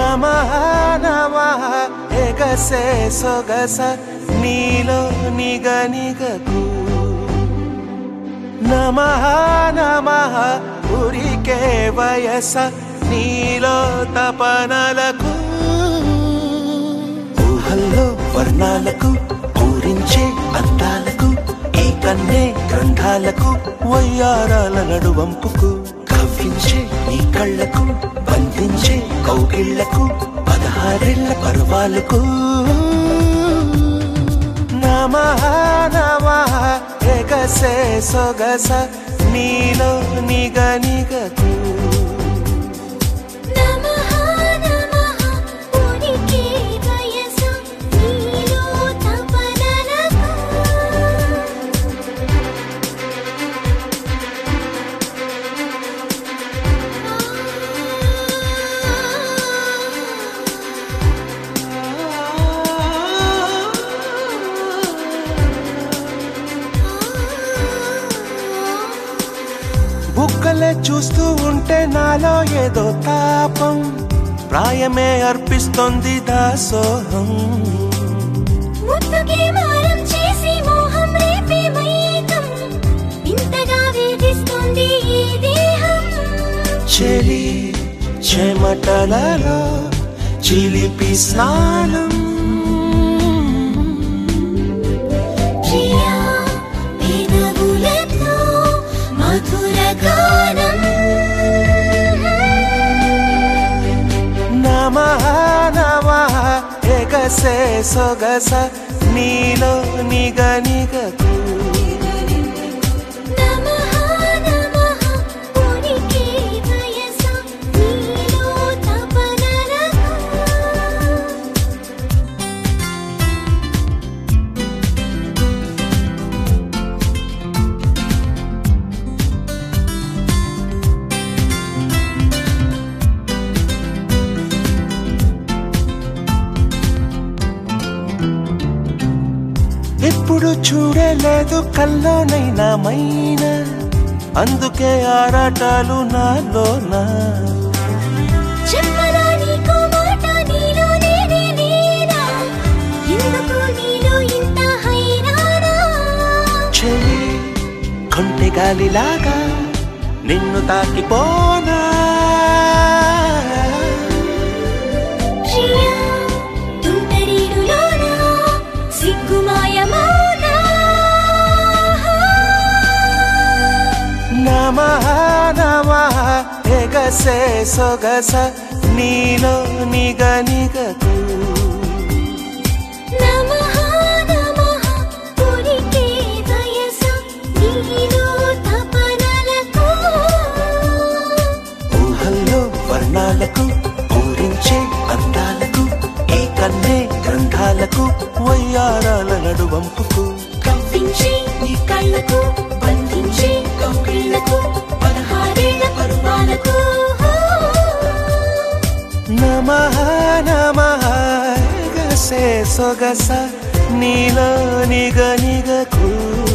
నమః నమః ఎగసే సొగస నీలో నిగ నిగకు నమః నమః ఉరికే వయస నీలో తపనలకు ఊహల్లో వర్ణాలకు పూరించే అందాలకు ఈ కన్నే గ్రంథాలకు వయ్యారాల నడువంపుకు కవ్వించే నీ కళ్ళకు బంధించే కౌగిళ్లకు పదహారేళ్ల పర్వాలకు నమః నమః ఎగసే సొగస నీలో నిగ నిగకు నమః నమః ఉనికి వయస నీలో తపనలకు బుక్కలే చూస్తూ ఉంటే నాలో ఏదో తాపం ప్రాయమే అర్పిస్తోంది దాసోహం ముద్దుకి మారం చేసి మోహం రేపే మైకం ఇంతగా వేధిస్తుంది ఈ దేహం చెలి చెమటలలో చిలిపి స్నానం ప్రియా పెదవులతో మధుర గానం నమః నమః ఎగసే సొగస నీలో నిగ నిగకు నమః నమః ఉనికి వయస నీలో తపనలకు ఎప్పుడు చూడలేదు కల్లోనైనా మైన అందుకే ఆరాటాలు నాలోనా చెప్పనా నీకు మాట నీలో నేనే నేనా ఎందుకు నీలో ఇంత హైరానా చెలి కొంటె గాలిలాగా నిన్ను తాకిపోనా ప్రియా తుంటరిడులోనా సిగ్గుమాయమౌనా నమః నమః ఎగసే సొగస నీలో నిగ నిగకు నమః నమః ఉనికి వయస నీలో తపనలకు ఊహల్లో వర్ణాలకు పూరించే అందాలకు ఈ కన్నే గ్రంథాలకు వయ్యారాల నడువంపుకు కవ్వించే నీ కళ్ళకు బంధించే కౌగిళ్లకు పదహారేళ్ల పరువాలకు నమః నమః ఎగసే సొగస నీలో నిగ నిగకు